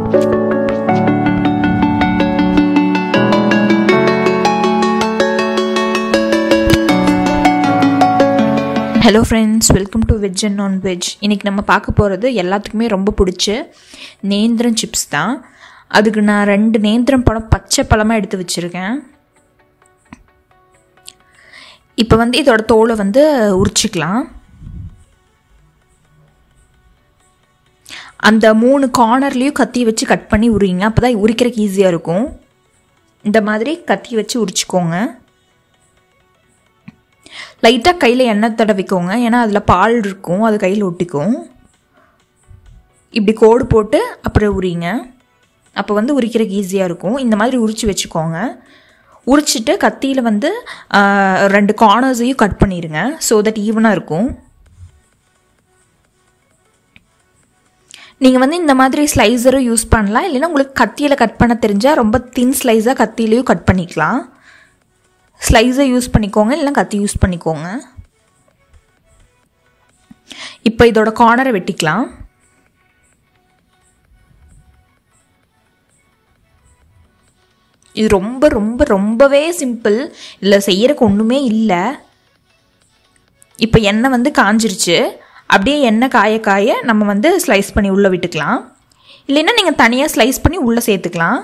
hello friends welcome to veg and non veg இன்றைக்கி நம்ம பார்க்க போகிறது எல்லாத்துக்குமே ரொம்ப பிடிச்ச நேந்திரம் சிப்ஸ் தான் அதுக்கு நான் ரெண்டு நேந்திரம் பழம் பச்சை பழமாக எடுத்து வச்சுருக்கேன் இப்போ வந்து இதோட தோலை வந்து உரிச்சிக்கலாம் அந்த மூணு கார்னர்லேயும் கத்தி வச்சு கட் பண்ணி உரிங்க அப்போ தான் உரிக்கிறதுக்கு ஈஸியாக இருக்கும் இந்த மாதிரி கத்தி வச்சு உரிச்சிக்கோங்க லைட்டாக கையில் எண்ணெய் தடவிக்கோங்க ஏன்னா அதில் பால் இருக்கும் அது கையில் ஒட்டிக்கும் இப்படி கோடு போட்டு அப்புறம் உரிங்க அப்போ வந்து உரிக்கிறதுக்கு ஈஸியாக இருக்கும் இந்த மாதிரி உரித்து வச்சுக்கோங்க உரிச்சிட்டு கத்தியில் வந்து ரெண்டு கார்னர்ஸையும் கட் பண்ணிடுங்க ஸோ தட் ஈவனாக இருக்கும் நீங்கள் வந்து இந்த மாதிரி ஸ்லைசரும் யூஸ் பண்ணலாம் இல்லைன்னா உங்களுக்கு கத்தியில் கட் பண்ண தெரிஞ்சால் ரொம்ப தின் ஸ்லைஸாக கத்தியிலையும் கட் பண்ணிக்கலாம் ஸ்லைஸை யூஸ் பண்ணிக்கோங்க இல்லைனா கத்தி யூஸ் பண்ணிக்கோங்க இப்போ இதோட கார்னரை வெட்டிக்கலாம் இது ரொம்ப ரொம்ப ரொம்பவே சிம்பிள் இல்லை செய்யறதுக்கு ஒன்றுமே இல்லை இப்போ எண்ணெய் வந்து காஞ்சிருச்சு அப்படியே எண்ணெய் காய காய நம்ம வந்து ஸ்லைஸ் பண்ணி உள்ளே விட்டுக்கலாம் இல்லைன்னா நீங்கள் தனியாக ஸ்லைஸ் பண்ணி உள்ளே சேர்த்துக்கலாம்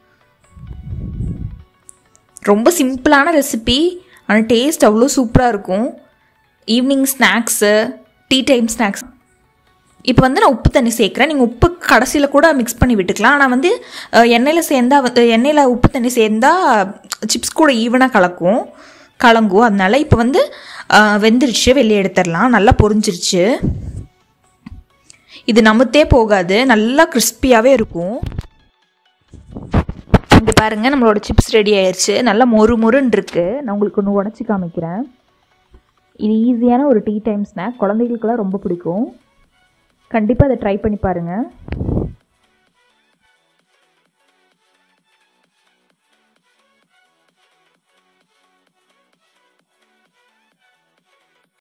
ரொம்ப சிம்பிளான ரெசிபி ஆனால் டேஸ்ட் அவ்வளோ சூப்பராக இருக்கும் evening snacks tea time snacks இப்போ வந்து நான் உப்பு தண்ணி சேர்க்குறேன் நீங்கள் உப்பு கடைசியில் கூட மிக்ஸ் பண்ணி விட்டுக்கலாம் ஆனால் வந்து எண்ணெயில் சேர்ந்தா வந்து எண்ணெயில் உப்பு தண்ணி சேர்ந்தா சிப்ஸ் கூட ஈவனாக கலக்கும் கலங்கும் அதனால இப்போ வந்து வெந்துருச்சு வெளியே எடுத்துடலாம் நல்லா பொரிஞ்சிருச்சு இது நமுத்தே போகாது நல்லா கிறிஸ்பியாகவே இருக்கும் இங்கே பாருங்கள் நம்மளோட சிப்ஸ் ரெடி ஆயிடுச்சு நல்லா மொறு மொறுன்னு இருக்குது நான் உங்களுக்கு ஒன்று உடச்சி காமிக்கிறேன் இது ஈஸியான ஒரு டீ டைம் ஸ்நாக் குழந்தைகளுக்கெல்லாம் ரொம்ப பிடிக்கும் கண்டிப்பாக அதை ட்ரை பண்ணி பாருங்கள்